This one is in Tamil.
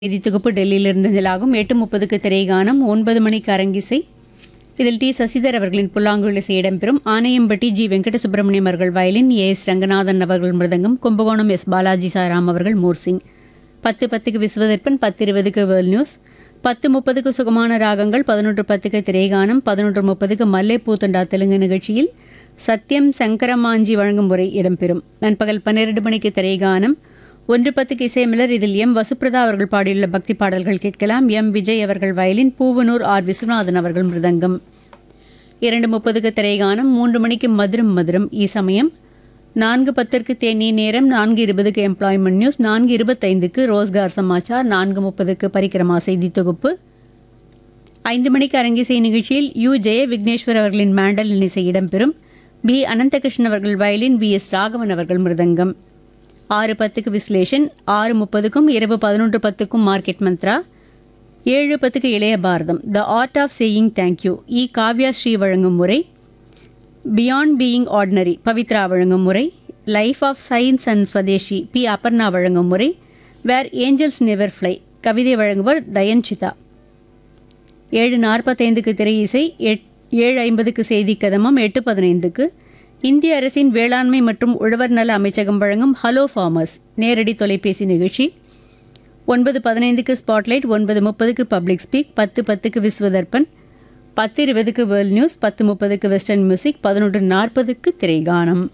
செய்தி தொகுப்பு டெல்லியிலிருந்து நிலாகும் எட்டு முப்பதுக்கு திரைகானம் ஒன்பது மணிக்கு அரங்கிசை இதில் டி சசிதர் அவர்களின் புல்லாங்குழல் இசை இடம்பெறும் ஆனையம்பட்டி ஜி வெங்கட சுப்பிரமணியம் அவர்கள் வயலின் ஏ எஸ் ரங்கநாதன் அவர்கள் மிருதங்கம் கும்பகோணம் எஸ் பாலாஜி சாராம் அவர்கள் மோர்சிங் பத்து பத்துக்கு விஸ்வதர்ப்பன் பத்து இருபதுக்கு வேர்ல்ட் நியூஸ் பத்து முப்பதுக்கு சுகமான ராகங்கள் பதினொன்று பத்துக்கு திரைகானம் பதினொன்று முப்பதுக்கு மல்லைப்பூத்தண்டா தெலுங்கு நிகழ்ச்சியில் சத்யம் சங்கரமாஞ்சி வழங்கும் முறை இடம்பெறும் நண்பகல் பன்னிரண்டு மணிக்கு திரைகானம் ஒன்று பத்துக்கு இசையமலர் இதில் எம் வசுப்ரதா அவர்கள் பாடியுள்ள பக்தி பாடல்கள் கேட்கலாம் எம் விஜய் அவர்கள் வயலின் பூவனூர் ஆர் விஸ்வநாதன் அவர்கள் மிருதங்கம் இரண்டு முப்பதுக்கு திரைகானம் மூன்று மணிக்கு மதுரம் மதுரம் ஈ சமயம் நான்கு பத்திற்கு தேனி நேரம் நான்கு இருபதுக்கு எம்ப்ளாய்மெண்ட் நியூஸ் நான்கு இருபத்தைந்துக்கு ரோஸ்கார் சமாச்சார் நான்கு முப்பதுக்கு பரிக்கிரமா செய்தி தொகுப்பு ஐந்து மணிக்கு அரங்கிசை நிகழ்ச்சியில் யு ஜெய விக்னேஸ்வர் அவர்களின் மேண்டலின் இசை இடம்பெறும் பி அனந்தகிருஷ்ணன் அவர்கள் வயலின் வி எஸ் ராகவன் அவர்கள் மிருதங்கம் ஆறு பத்துக்கு விஸ்லேஷன் ஆறு முப்பதுக்கும் இரவு பதினொன்று பத்துக்கும் மார்க்கெட் மந்த்ரா ஏழு பத்துக்கு Ilaiya Bharatham the art of saying thank you E Kavya Sri வழங்கும் முறை பியாண்ட் பீயிங் ஆர்டினரி பவித்ரா வழங்கும் முறை life of science and Swadeshi P Aparna வழங்கும் முறை வேர் ஏஞ்சல்ஸ் நெவர் ஃப்ளை கவிதை வழங்குவர் தயன்சிதா ஏழு நாற்பத்தைந்துக்கு திரை இசை எட் ஏழு ஐம்பதுக்கு செய்தி கதமம் எட்டு பதினைந்துக்கு இந்திய அரசின் வேளாண்மை மற்றும் உழவர் நல அமைச்சகம் வழங்கும் ஹலோ ஃபார்மர்ஸ் நேரடி தொலைபேசி நிகழ்ச்சி ஒன்பது பதினைந்துக்கு ஸ்பாட்லைட் ஒன்பது முப்பதுக்கு பப்ளிக் ஸ்பீக் பத்து பத்துக்கு விஸ்வதர்ப்பன் பத்து இருபதுக்கு வேர்ல்ட் நியூஸ் பத்து முப்பதுக்கு வெஸ்டர்ன் மியூசிக் பதினொன்று நாற்பதுக்கு திரைகானம்